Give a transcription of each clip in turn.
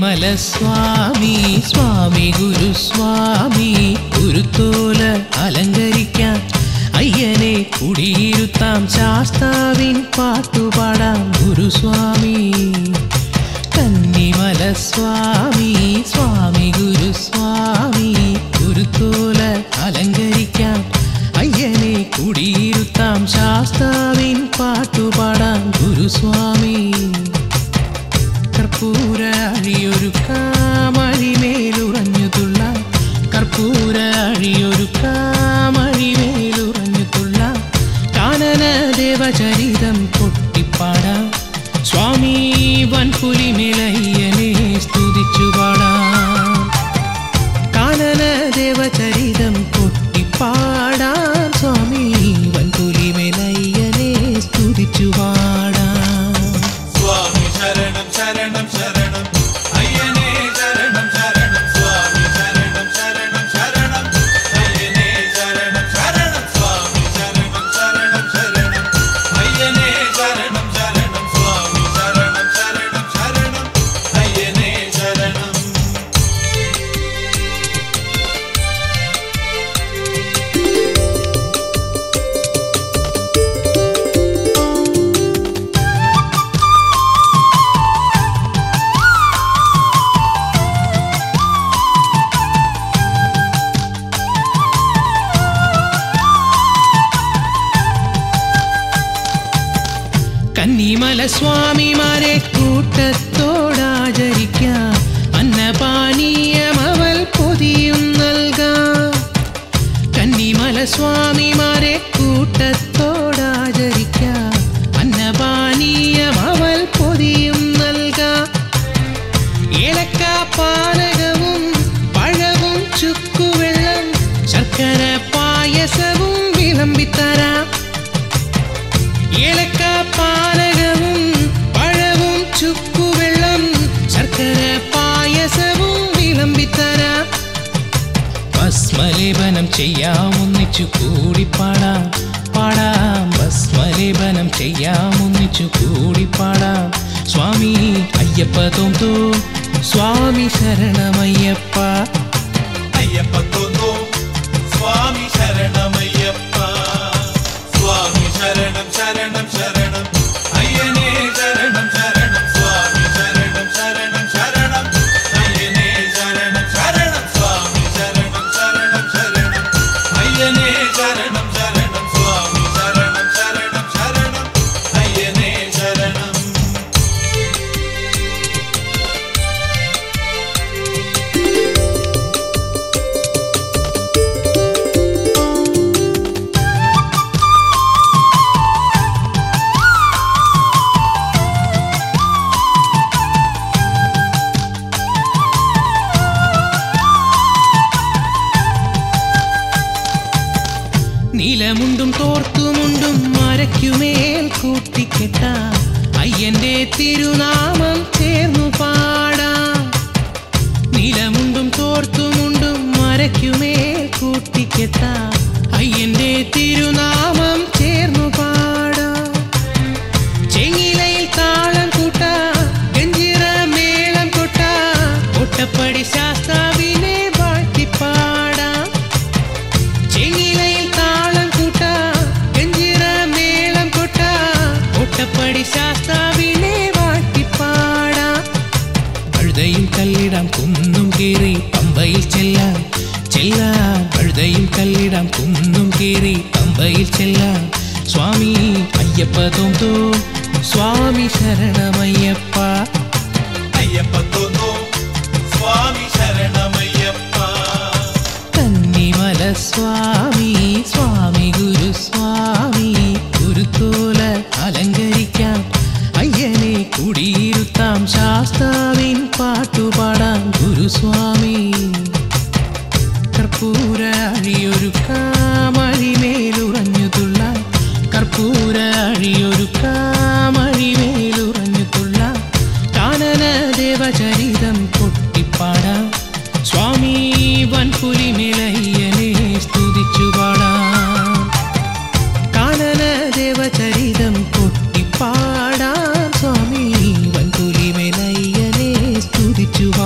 കന്നിമല സ്വാമി സ്വാമി ഗുരുസ്വാമി ഗുരുത്തോല അലങ്കരിക്കാൻ അയ്യനെ കുടിയിരുത്താം ശാസ്താവിൻ പാട്ടുപാടാം ഗുരുസ്വാമി കന്നിമല സ്വാമി സ്വാമി ഗുരുസ്വാമി ഗുരുത്തോല അലങ്കരിക്കാൻ അയ്യനെ കുടിയിരുത്താം ശാസ്താവിൻ പാട്ടുപാടാം ഗുരുസ്വാമി കർപ്പൂര അഴിയൊരു കാമഴിമേലുറഞ്ഞു തുള്ള കർപ്പൂര അഴിയൊരു കാമഴിമേലുറഞ്ഞു തുള്ള കാനന ദേവചരിതം കൊട്ടിപ്പാടാം സ്വാമി വൻപുലിമേലയ്യനെ സ്തുതിച്ചു പാടാം കാനന ദേവചരിതം കൊട്ടിപ്പാടാം സ്വാമി വൻപുലിമേലയ്യനെ സ്തുതിച്ചു പാടാം സ്വാമി ശരണം ശരണം ശരണം അയ്യനേ ശരണം ശരണം സ്വാമി ശരണം ശരണം ശരണം അയ്യനേ ശരണം ശരണം സ്വാമി ശരണം ശരണം ശരണം അയ്യനേ ശരണം ശരണം സ്വാമി ശരണം ശരണം ശരണം അയ്യനേ ശരണം കന്നിമല സ്വാമിമാരെ കൂട്ടത്തോടാചരിക്കാം അന്നപാനീയമവൽ പൊതിയും നൽകാം കന്നിമല സ്വാമിമാരെ കൂട്ടത്തോടാചരിക്കാം അന്നപാനീയമവൽ പൊതിയും നൽകാം ഏലക്ക പാനകവും പഴവും ചുക്കുവെള്ളം ശർക്കര പായസവും വിളമ്പിത്തരാം ഏലക്ക പാനകവും പഴവും ചുക്കുവെള്ളം ശർക്കര പായസവും വിളമ്പിത്തരാം ഭസ്മലേപനം ചെയ്യാം ഒന്നിച്ചു കൂടി പാടാം പാടാം ഭസ്മലേപനം ചെയ്യാം ഒന്നിച്ചു കൂടി പാടാം സ്വാമി അയ്യപ്പ തോന്തോ സ്വാമി ശരണമയ്യപ്പ അയ്യപ്പ തോന്നോ സ്വാമി ശരണമയ്യപ്പ സ്വാമി ശരണം ശരണം ശരണം അയ്യനേ ശരണം ശരണം സ്വാമി ശരണം ശരണം ശരണം അയ്യനേ ശരണം ശരണം സ്വാമി ശരണം ശരണം ശരണം അയ്യനേ ശരണം ശരണം സ്വാമി ശരണം ശരണം ശരണം അയ്യനേ ശരണം നീലമുണ്ടും തോർത്തുമുണ്ടും മരയ്ക്കുമേൽ കൂട്ടിക്കെട്ടാം അയ്യന്റെ തിരുനാമം ചേർന്നു പാടാം നീലമുണ്ടും തോർത്തുമുണ്ടും മരയ്ക്കുമേൽ കൂട്ടിക്കെട്ടാം അയ്യന്റെ തിരുനാമം ചേർന്നു പാടാം ചെങ്ങിലയിൽ താളം കൂട്ടാ ഗഞ്ചിറ മേളം കൊട്ടാ ഒട്ടപ്പടി ശാസ്താവിനെ വാഴ്ത്തിപ്പാടാം ചെങ്ങിലയിൽ താളം കൂട്ടാ ഗഞ്ചിറ മേളം കൊട്ടാ ഒട്ടപ്പടി ശാസ്താവിനെ വാഴ്ത്തിപ്പാടാം കഴുതയിൽ കല്ലിടാം കുന്നും കീറി പമ്പയിൽ ചെല്ലാം ചെല്ലാം കഴുതയിൽ കല്ലിടാം കുന്നും കീറി പമ്പയിൽ ചെല്ലാം സ്വാമി അയ്യപ്പ തോന്തോ സ്വാമി ശരണമയ്യപ്പ അയ്യപ്പ തോന്നോ സ്വാമി ശരണമയ്യപ്പ കന്നിമല സ്വാമി സ്വാമി ഗുരുസ്വാമി ഗുരുത്തോല അലങ്കരിക്കാം അയ്യനെ കുടിയിരുത്താം ശാസ്താവിൻ പാട്ടുപാടാം ഗുരുസ്വാമി കർപ്പൂര അഴിയൊരു കാമഴിമേലുറഞ്ഞു തുള്ള കർപ്പൂര അഴിയൊരു കാമഴിമേലുറഞ്ഞു തുള്ള കാനന ദേവചരിതം കൊട്ടിപ്പാടാം സ്വാമി വൻപുലിമേലയ്യനെ സ്തുതിച്ചു പാടാം കാനന ദേവചരിതം കൊട്ടിപ്പാടാം സ്വാമി വൻപുലിമേലയ്യനെ സ്തുതിച്ചു പാടാം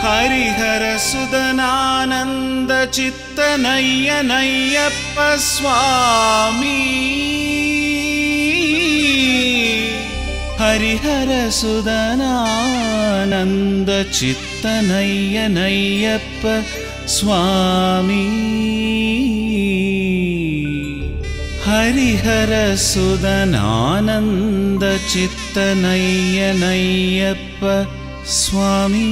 ഹരിഹരസുതനാനന്ദ ചിത്തനയ്യനയ്യപ്പ സ്വാമി ഹരിഹരസുതനാനന്ദ ചിത്തനയ്യനയ്യപ്പ സ്വാമി ഹരിഹരസുതനാനന്ദ ചിത്തനയ്യനയ്യപ്പ സ്വാമി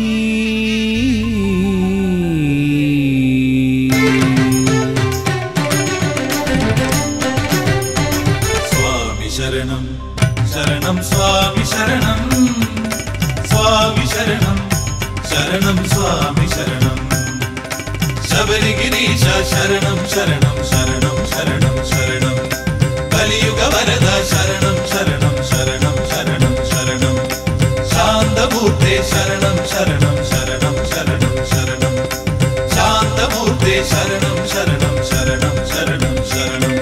സ്വാമി ശരണം ശരണം സ്വാമി ശരണം സ്വാമി ശരണം ശരണം സ്വാമി ശരണം ശബരിഗിരീശ ശരണം ശരണം ശരണം ശരണം ശരണം കലിയുഗ വരദ ശരണം ശരണം ശരണം ശരണം ശരണം ശാന്തമൂർത്തേ ശരണം ശരണം ശരണം ശരണം ശരണം ശാന്തമൂർത്തേ ശരണം ശരണം ശരണം ശരണം ശരണം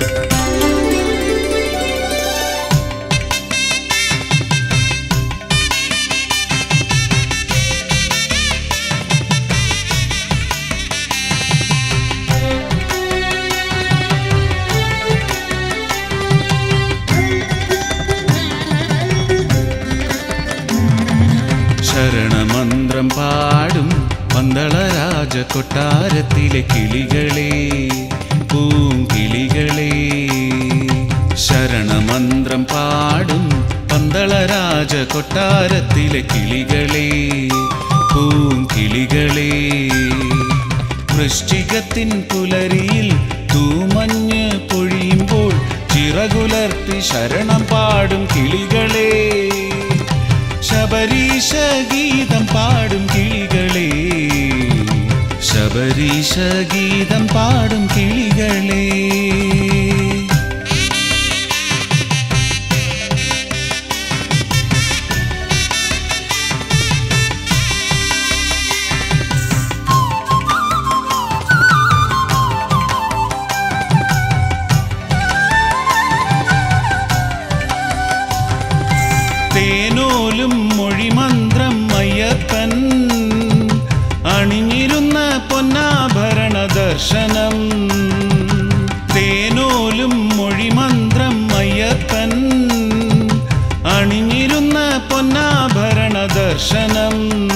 ശരണമന്ത്രം പാടും പന്തളരാജ കൊട്ടാരത്തിലെ കിളികളെ പൂങ്കിളികളെ ശരണമന്ത്രം പാടും പന്തളരാജ കൊട്ടാരത്തിലെ കിളികളെ പൂങ്കിളികളെ വൃശ്ചികത്തിൻ പുലരിയിൽ തൂമഞ്ഞ് പൊഴിയുമ്പോൾ ചിറകുലർത്തി ശരണം പാടും കിളികളെ ശബരീശ ഗീതം പാടും കിളികളെ ശബരീശ ഗീതം പാടും കിളികളെ തേനോലും മൊഴിമന്ത്രം അയ്യപ്പൻ അണിഞ്ഞിരുന്ന പൊന്നാഭരണ ദർശനം തേനോലും മൊഴിമന്ത്രം അയ്യപ്പൻ അണിഞ്ഞിരുന്ന പൊന്നാഭരണ ദർശനം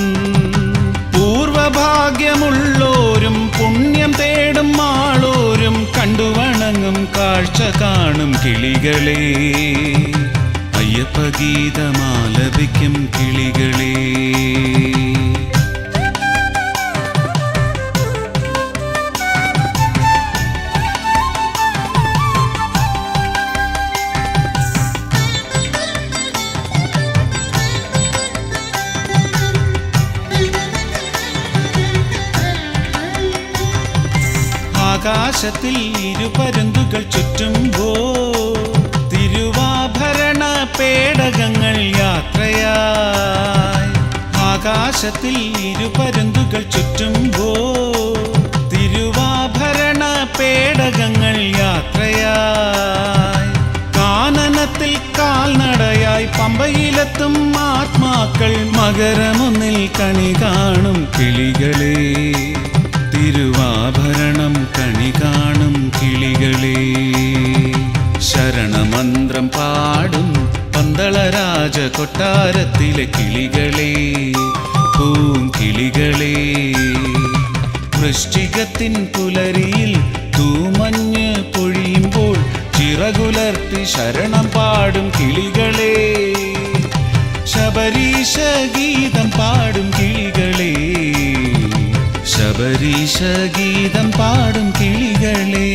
പൂർവഭാഗ്യമുള്ളോരും പുണ്യം തേടും ആളോരും കണ്ടുവണങ്ങും കാഴ്ച കാണും കിളികളെ അയ്യപ്പ ഗീതമാലപിക്കും കിളികളെ ആകാശത്തിൽ ഇരുപരുന്തുകൾ ചുറ്റുമ്പോ തിരുവാഭരണ പേടകങ്ങൾ യാത്രയായി ആകാശത്തിൽ ഇരുപരുന്തുകൾ ചുറ്റുമ്പോ തിരുവാഭരണ പേടകങ്ങൾ യാത്രയായി കാനനത്തിൽ കാൽനടയായി പമ്പയിലെത്തും ആത്മാക്കൾ മകരമൊന്നിൽ കണി കാണും കിളികളെ തിരുവാഭരണം കണി കാണും കിളികളെ ശരണമന്ത്രം പാടും പന്തളരാജ കൊട്ടാരത്തിലെ കിളികളെ പൂങ്കിളികളെ വൃശ്ചികത്തിൻ പുലരിയിൽ തൂമഞ്ഞ് പൊഴിയുമ്പോൾ ചിറകുലർത്തി ശരണം പാടും കിളികളെ ശബരീശ ഗീതം പാടും കിളികളെ ശബരീശ ഗീതം പാടും കിളികളെ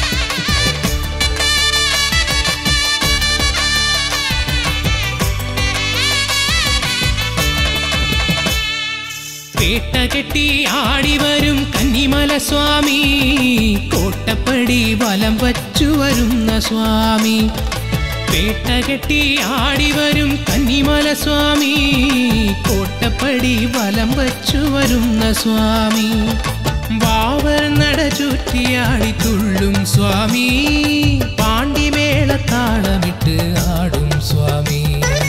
ും പേട്ട കെട്ടി ആടി വരും കന്നിമല സ്വാമി കോട്ടപ്പടി വലം വച്ചു വരുന്ന സ്വാമി പേട്ട കെട്ടി ആടി വരും കന്നിമല സ്വാമി കോട്ടപ്പടി വലം വച്ചു വരുന്ന സ്വാമി വാവർ നട ചുറ്റിയാടി തുള്ളും സ്വാമി പാണ്ടിമേള താളമിട്ട് ആടും സ്വാമി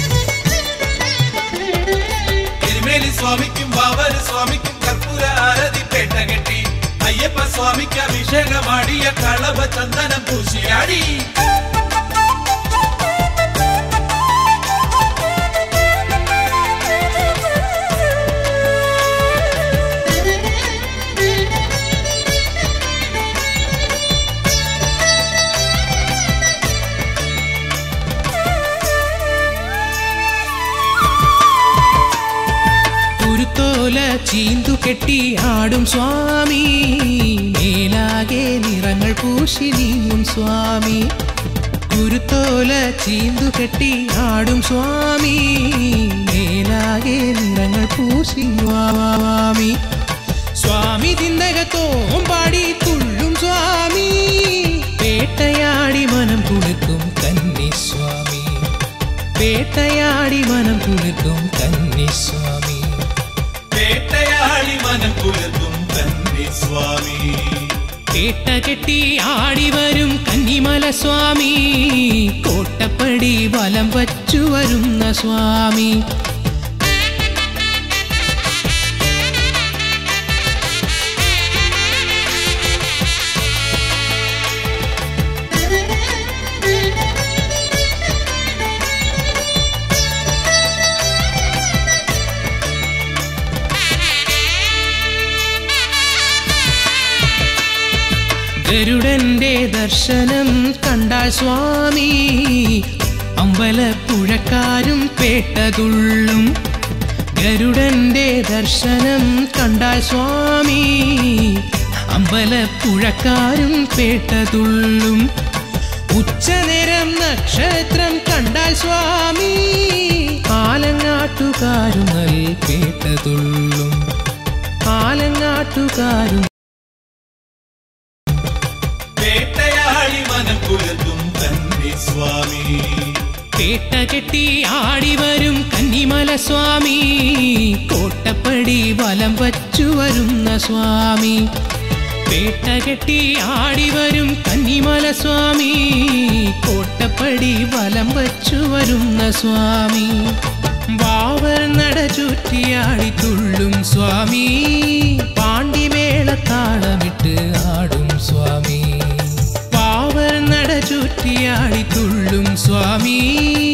എരുമേലി സ്വാമിക്കും ബാബര സ്വാമിക്കും കർപ്പൂര ആരതി പേട്ട കെട്ടി അയ്യപ്പ സ്വാമിക്ക് അഭിഷേകമാടിയ കളഭ ചന്ദനം പൂശിയാടി കുരുത്തോല ചീന്തു കെട്ടി ആടും സ്വാമി മേലാകെ നിറങ്ങൾ പൂശി നീങ്ങും സ്വാമി കുരുത്തോല ചീന്തു കെട്ടി ആടും സ്വാമി മേലാകെ നിറങ്ങൾ പൂശി സ്വാമി സ്വാമി തിന്തകത്തോം പാടി തുള്ളും സ്വാമി പേട്ടയാടി മനം കുളിർക്കും കന്നി സ്വാമി പേട്ടയാടി മനം കുളിർക്കും കന്നി സ്വാമി പേട്ടയാളി മനം കുലർത്തും തന്നെ സ്വാമി പേട്ട കെട്ടി ആടി വരും കന്നിമല സ്വാമി കോട്ടപ്പടി വലം വച്ചു വരുന്ന സ്വാമി ഗരുഡന്റെ ദർശനം കണ്ടാൽ സ്വാമി അമ്പലപ്പുഴക്കാരും പേട്ടതുള്ളും ഗരുഡന്റെ ദർശനം കണ്ടാൽ സ്വാമി അമ്പലപ്പുഴക്കാരും പേട്ടതുള്ളും ഉച്ചനേരം നക്ഷത്രം കണ്ടാൽ സ്വാമി ആലങ്ങാട്ടുകാരും നൽ പേട്ടതുള്ളും ആലങ്ങാട്ടുകാരും പേട്ടയാളി മനം കുലർത്തും തന്നെ സ്വാമി പേട്ട കെട്ടി ആടി വരും കന്നിമല സ്വാമി കോട്ടപ്പടി വലം വച്ചു വരുന്ന സ്വാമി പേട്ട കെട്ടി ആടി വരും കന്നിമല സ്വാമി കോട്ടപ്പടി വലം വച്ചു വരുന്ന സ്വാമി വാവർ നട ചുറ്റിയാടി തുള്ളും സ്വാമി പാണ്ടിമേള താളമിട്ട് ആടും സ്വാമി പാവർ നട ചുറ്റിയാടി തുള്ളും സ്വാമി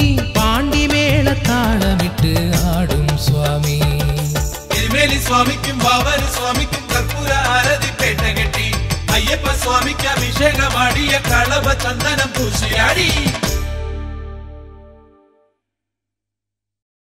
പാണ്ടിമേള താളമിട്ട് ആടും സ്വാമി എരുമേലി സ്വാമിക്കും